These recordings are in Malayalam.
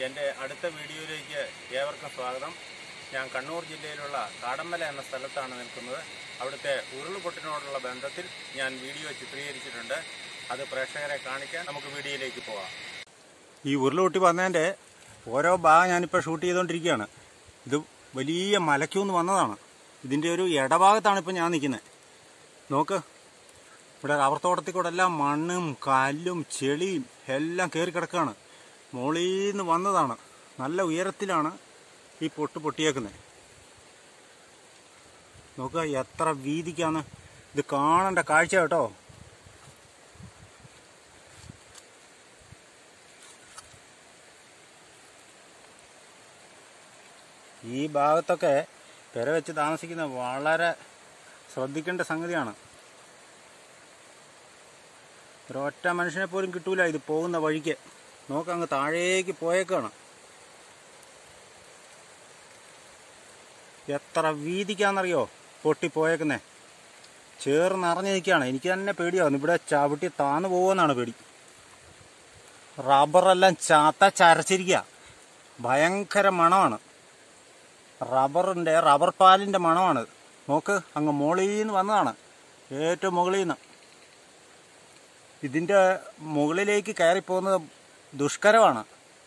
എൻ്റെ അടുത്ത വീഡിയോയിലേക്ക് ഏവർക്കും സ്വാഗതം ഞാൻ കണ്ണൂർ ജില്ലയിലുള്ള കാടമ്മല എന്ന സ്ഥലത്താണ് നിൽക്കുന്നത് അവിടുത്തെ ഉരുൾപൊട്ടിനോടുള്ള ബന്ധത്തിൽ ഞാൻ വീഡിയോ ചിത്രീകരിച്ചിട്ടുണ്ട് അത് പ്രേക്ഷകരെ കാണിക്കാൻ നമുക്ക് വീഡിയോയിലേക്ക് പോകാം ഈ ഉരുൾപൊട്ടി വന്നതിൻ്റെ ഓരോ ഭാഗം ഞാനിപ്പോൾ ഷൂട്ട് ചെയ്തുകൊണ്ടിരിക്കുകയാണ് ഇത് വലിയ മലയ്ക്കൂന്ന് വന്നതാണ് ഇതിൻ്റെ ഒരു ഇടഭാഗത്താണ് ഇപ്പോൾ ഞാൻ നിൽക്കുന്നത് നോക്ക് ഇവിടെ റബ്ബർ തോട്ടത്തിൽ കൂടെ എല്ലാം മണ്ണും കല്ലും ചെളിയും എല്ലാം കയറി കിടക്കുകയാണ് മുകളിൽ നിന്ന് വന്നതാണ് നല്ല ഉയരത്തിലാണ് ഈ പൊട്ട് പൊട്ടിയേക്കുന്നത് നോക്കുക എത്ര വീതിക്കാണ് ഇത് കാണേണ്ട കാഴ്ച കേട്ടോ ഈ ഭാഗത്തൊക്കെ പെര വെച്ച് താമസിക്കുന്ന വളരെ ശ്രദ്ധിക്കേണ്ട സംഗതിയാണ് ഒരൊറ്റ മനുഷ്യനെ പോലും കിട്ടൂല ഇത് പോകുന്ന വഴിക്ക് നോക്കങ്ങ് താഴേക്ക് പോയേക്കാണ് എത്ര വീതിക്കാന്നറിയോ പൊട്ടിപ്പോയേക്കുന്നേ ചേർന്നറിഞ്ഞ് നിൽക്കുകയാണ് എനിക്ക് തന്നെ പേടിയാവുന്നു ഇവിടെ ചവിട്ടി താന്നു പോകുമെന്നാണ് പേടി റബ്ബറെല്ലാം ചാത്ത ചരച്ചിരിക്കുക ഭയങ്കര മണമാണ് റബ്ബറിൻ്റെ റബ്ബർ പാലിൻ്റെ മണമാണ് നോക്ക് അങ്ങ് മുകളിൽ നിന്ന് വന്നതാണ് ഏറ്റവും മുകളിൽ നിന്ന് ഇതിൻ്റെ മുകളിലേക്ക് കയറിപ്പോകുന്നത് ദുഷ്കരമാണ്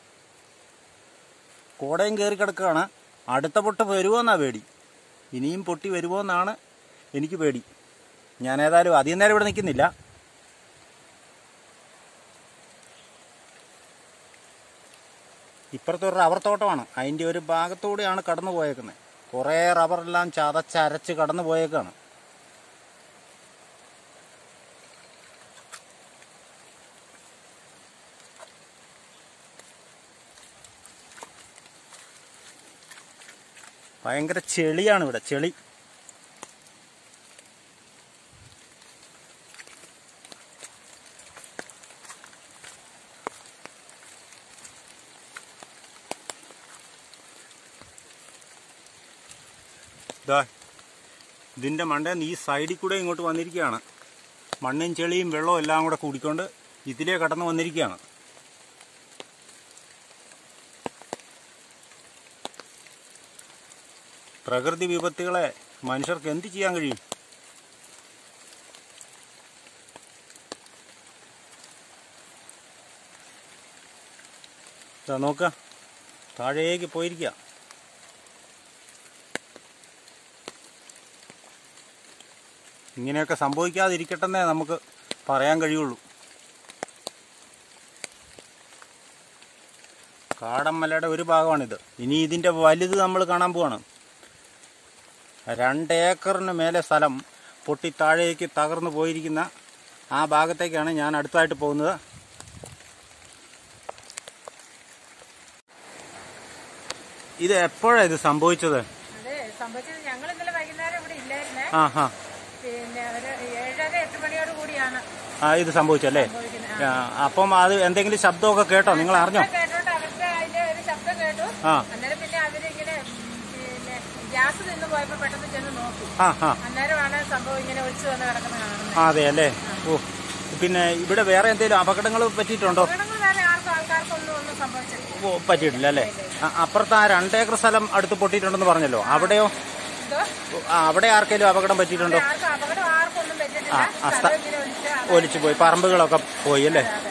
കോടയും കയറി കിടക്കുകയാണ് അടുത്ത പൊട്ട് വരുമോന്നാ പേടി ഇനിയും പൊട്ടി വരുമോന്നാണ് എനിക്ക് പേടി ഞാൻ ഏതായാലും അധികം നേരം ഇവിടെ നിൽക്കുന്നില്ല ഇപ്പുറത്തെ ഒരു റബ്ബർ തോട്ടമാണ് അതിൻ്റെ ഒരു ഭാഗത്തൂടെയാണ് കടന്നു പോയേക്കുന്നത് കുറേ റബ്ബറെല്ലാം ചതച്ചരച്ച് കടന്നു പോയേക്കാണ് ഭയങ്കര ചെളിയാണ് ഇവിടെ ചെളി ദാ ഇതിൻ്റെ മണ്ടയിൽ ഈ സൈഡിൽ കൂടെ ഇങ്ങോട്ട് വന്നിരിക്കുകയാണ് മണ്ണും ചെളിയും വെള്ളവും എല്ലാം കൂടെ കൂടിക്കൊണ്ട് ഇതിലേ കടന്നു വന്നിരിക്കുകയാണ് പ്രകൃതി വിപത്തുകളെ മനുഷ്യർക്ക് എന്ത് ചെയ്യാൻ കഴിയും ഇതാ നോക്ക താഴേക്ക് പോയിരിക്കുക ഇങ്ങനെയൊക്കെ സംഭവിക്കാതിരിക്കട്ടെന്നേ നമുക്ക് പറയാൻ കഴിയുള്ളൂ കാടമ്മലയുടെ ഒരു ഭാഗമാണിത് ഇനി ഇതിൻ്റെ വലുത് നമ്മൾ കാണാൻ പോവാണ് രണ്ട് ഏക്കറിന് മേലെ സ്ഥലം പൊട്ടി താഴേക്ക് തകർന്നു പോയിരിക്കുന്ന ആ ഭാഗത്തേക്കാണ് ഞാൻ അടുത്തായിട്ട് പോകുന്നത് ഇത് എപ്പോഴാണ് ഇത് സംഭവിച്ചത് അതെ സംഭവിച്ചത് ഞങ്ങൾ ഇന്നലെ വൈകുന്നേരം ഇവിടെ ഇല്ലായിരുന്നേ ആ ഹാ പിന്നെ ഒരു ഏഴര എട്ട് മണിയോട് കൂടിയാണ് ആ ഇത് സംഭവിച്ചല്ലേ സംഭവിക്കുന്നത് ആ, അപ്പം അത് എന്തെങ്കിലും ശബ്ദമൊക്കെ കേട്ടോ നിങ്ങൾ അറിഞ്ഞോ ശബ്ദം കേട്ടോണ്ട് അവരുടെ അതിന്റെ ഒരു ശബ്ദം കേട്ടു ആ അന്നേരം പിന്നെ അവരിങ്ങനെ ഉം, പിന്നെ ഗ്യാസ് നിന്ന് പോയപ്പോ പെട്ടെന്ന് ചെന്ന് നോക്കി ആ ആ അന്നേരമാണ് സംഭവം ഇങ്ങനെ ഒളിച്ചു വന്ന് കിടക്കുന്നത് കാണുന്നത് ആ, അതെ അല്ലേ ഓ പിന്നെ ഇവിടെ വേറെ എന്തെങ്കിലും അപകടങ്ങൾ പറ്റിയിട്ടുണ്ടോ അപകടങ്ങൾ വേറെ ആർക്കും ആൾക്കാർക്കൊന്നും ഒന്നും സംഭവിച്ചിട്ടില്ല ഓ, പറ്റിയിട്ടില്ല അല്ലേ ആ, അപ്പുറത്ത് ആ രണ്ടേക്കർ സ്ഥലം അടുത്ത് പൊട്ടിയിട്ടുണ്ടെന്ന് പറഞ്ഞല്ലോ അവിടെയോ എന്തോ ആ, അവിടെ ആർക്കെങ്കിലും അപകടം പറ്റിയിട്ടുണ്ടോ ആർക്കും അപകടം ആർക്കും ഒന്നും പറ്റിയിട്ടില്ല ആ, ആ, സ്ഥ- സ്ഥലം ഇങ്ങനെ ഒലിച്ച് ഒലിച്ചു പോയി പറമ്പുകളൊക്കെ പോയി അല്ലേ അതെ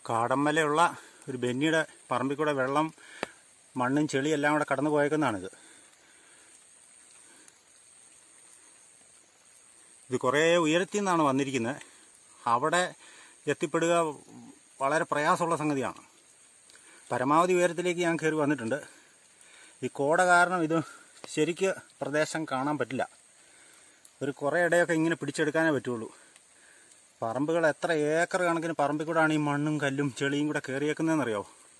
കാടമ്മലയുള്ള ഒരു ബെന്നിയുടെ പറമ്പിൽ കൂടെ വെള്ളം മണ്ണും ചെളിയും എല്ലാം കൂടെ കടന്നു പോയേക്കുന്നതാണിത് ഇത് കുറേ ഉയരത്തിൽ നിന്നാണ് വന്നിരിക്കുന്നത് അവിടെ എത്തിപ്പെടുക വളരെ പ്രയാസമുള്ള സംഗതിയാണ് പരമാവധി ഉയരത്തിലേക്ക് ഞാൻ കയറി വന്നിട്ടുണ്ട് ഈ കോട കാരണം ഇത് ശരിക്ക് പ്രദേശം കാണാൻ പറ്റില്ല ഒരു കുറേ ഇടയൊക്കെ ഇങ്ങനെ പിടിച്ചെടുക്കാനേ പറ്റുള്ളൂ പറമ്പുകൾ എത്ര ഏക്കർ കണക്കിന് പറമ്പിൽ കൂടാണ് ഈ മണ്ണും കല്ലും ചെളിയും കൂടെ കയറിയേക്കുന്നതെന്നറിയോ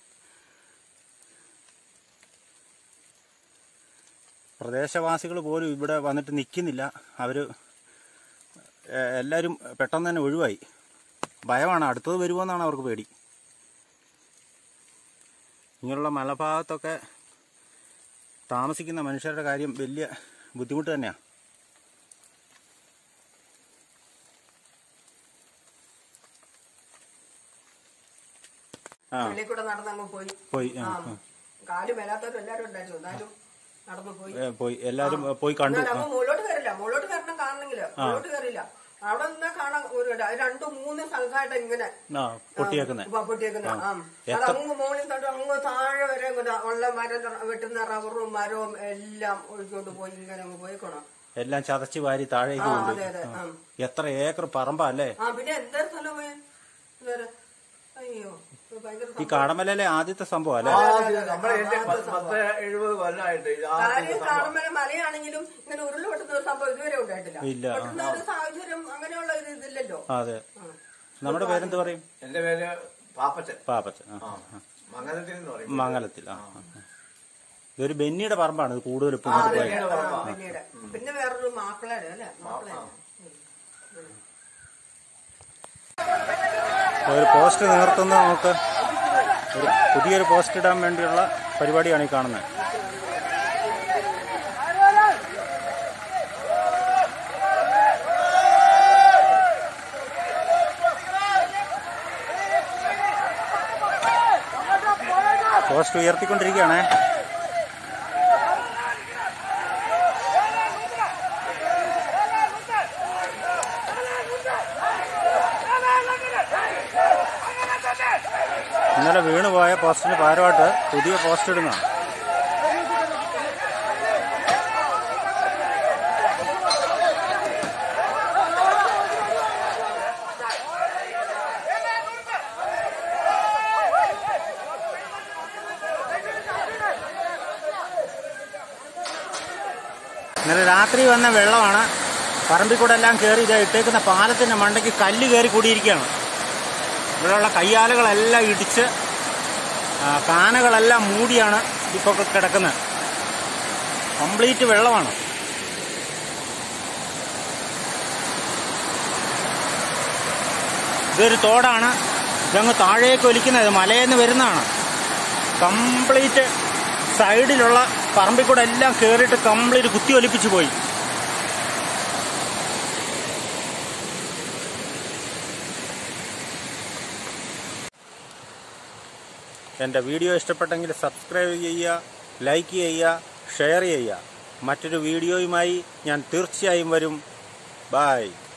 പ്രദേശവാസികൾ പോലും ഇവിടെ വന്നിട്ട് നിൽക്കുന്നില്ല അവർ എല്ലാവരും പെട്ടെന്ന് തന്നെ ഒഴിവായി ഭയമാണ് അടുത്തത് വരുമോന്നാണ് അവർക്ക് പേടി ഇങ്ങനെയുള്ള മലഭാഗത്തൊക്കെ താമസിക്കുന്ന മനുഷ്യരുടെ കാര്യം വലിയ ബുദ്ധിമുട്ട് തന്നെയാണ് ആ വെളിയിൽ കൂടെ നടന്നങ്ങ് പോയി പോയി ആ, ആ കാല് മേലാത്തവരും എല്ലാരും ഉണ്ടായിരുന്നു എന്നാലും നടന്നു പോയി ഏ, പോയി എല്ലാവരും ഏ, പോയി കണ്ടു എന്നാൽ അങ്ങ് മുകളിലോട്ട് കയറില്ല മുകളിലോട്ട് കയറണം കാണണമെങ്കില് മുകളിലോട്ട് കയറില്ല അവിടെ നിന്നാ കാണാൻ ഒരു ഇട. അത് രണ്ടു മൂന്ന് സംഘമായിട്ട് ഇങ്ങനെ ആ പൊട്ടിയേക്കുന്നേ ഉപ്പ പൊട്ടിയേക്കുന്ന ആ അത് അങ്ങ് മുകളിൽ തൊട്ട് അങ്ങ് താഴെ വരെ ഇങ്ങോട്ട് ഉള്ള മരം ത- വെട്ടുന്ന റബ്ബറും മരവും എല്ലാം ഒഴിച്ചോണ്ട് പോയി ഇങ്ങനെ അങ്ങ് പോയിക്കോണം എല്ലാം ചതച്ച് വാരി താഴേക്ക് ആ കൊണ്ടുപോയി അതെ അതെ ആ എത്ര ഏക്കർ പറമ്പാ അല്ലേ ആ പിന്നെ എന്താ സ്ഥലമേ ഇതുവരെ അയ്യോ ഇത് ഭയങ്കര ഈ കാടമലയിലെ ആദ്യത്തെ സംഭവം അല്ലേ നമ്മുടെ എന്റെ പത്ത് പത്ത് എഴുപത് കൊല്ലമായിട്ട് ഇത് ആദ്യത്തെ കാര്യം കാണുമ്പോൾ മലയാണെങ്കിലും ഇങ്ങനെ ഉരുള് പൊട്ടുന്ന ഒരു സംഭവം ഇതുവരെ ഉണ്ടായിട്ടില്ല ഇല്ല, ആ. പൊട്ടുന്ന ഒരു സാഹചര്യം അങ്ങനെയുള്ള ഒരു ഇതില്ലല്ലോ ആ, അതെ നമ്മുടെ പേരെന്ത് പറയും എന്റെ പേര് പാപ്പച്ചൻ പാപ്പച്ച ആ, ആ ആ. മംഗലത്തിൽ എന്ന് പറയും മംഗലത്തിൽ ആ ആ, ആ. ഇതൊരു ബെന്നിയുടെ പറമ്പാണ് ഇത് കൂടുതൽ ഇപ്പം ആ, ഇങ്ങോട്ട് പിന്നീട് പോയത് ആ, പിന്നീട് പിന്നെ വേറൊരു മാപ്പിളയുടെ അല്ലേ മാപ്പിള ഒരു പോസ്റ്റ് നിവർത്തുന്ന നമുക്ക് ഒരു പുതിയൊരു പോസ്റ്റ് ഇടാൻ വേണ്ടിയുള്ള പരിപാടിയാണ് ഈ കാണുന്നത് പോസ്റ്റ് ഉയർത്തിക്കൊണ്ടിരിക്കുകയാണേ ഇന്നലെ വീണുപോയ പോസ്റ്റിന് പകരമായിട്ട് പുതിയ പോസ്റ്റ് ഇടുന്നതാണ് ഇന്നലെ രാത്രി വന്ന വെള്ളമാണ് പറമ്പിൽ കൂടെ എല്ലാം കയറി ഇതാ ഇട്ടേക്കുന്ന പാലത്തിന്റെ മണ്ടയ്ക്ക് കല്ല് കയറി കൂടിയിരിക്കുകയാണ് ഇവിടെയുള്ള കയ്യാലകളെല്ലാം ഇടിച്ച് ആ, കാനകളെല്ലാം മൂടിയാണ് ഇപ്പോൾ കിടക്കുന്നത് കംപ്ലീറ്റ് വെള്ളമാണ് ഇതൊരു തോടാണ് ഇതങ്ങ് താഴേക്ക് ഒലിക്കുന്നത് മലയിൽ നിന്ന് വരുന്നതാണ് കംപ്ലീറ്റ് സൈഡിലുള്ള പറമ്പിൽ കൂടെ എല്ലാം കയറിയിട്ട് കംപ്ലീറ്റ് കുത്തി ഒലിപ്പിച്ചു പോയി എൻ്റെ വീഡിയോ ഇഷ്ടപ്പെട്ടെങ്കിൽ സബ്സ്ക്രൈബ് ചെയ്യുക ലൈക്ക് ചെയ്യുക ഷെയർ ചെയ്യുക മറ്റൊരു വീഡിയോയുമായി ഞാൻ തീർച്ചയായും വരും ബായ്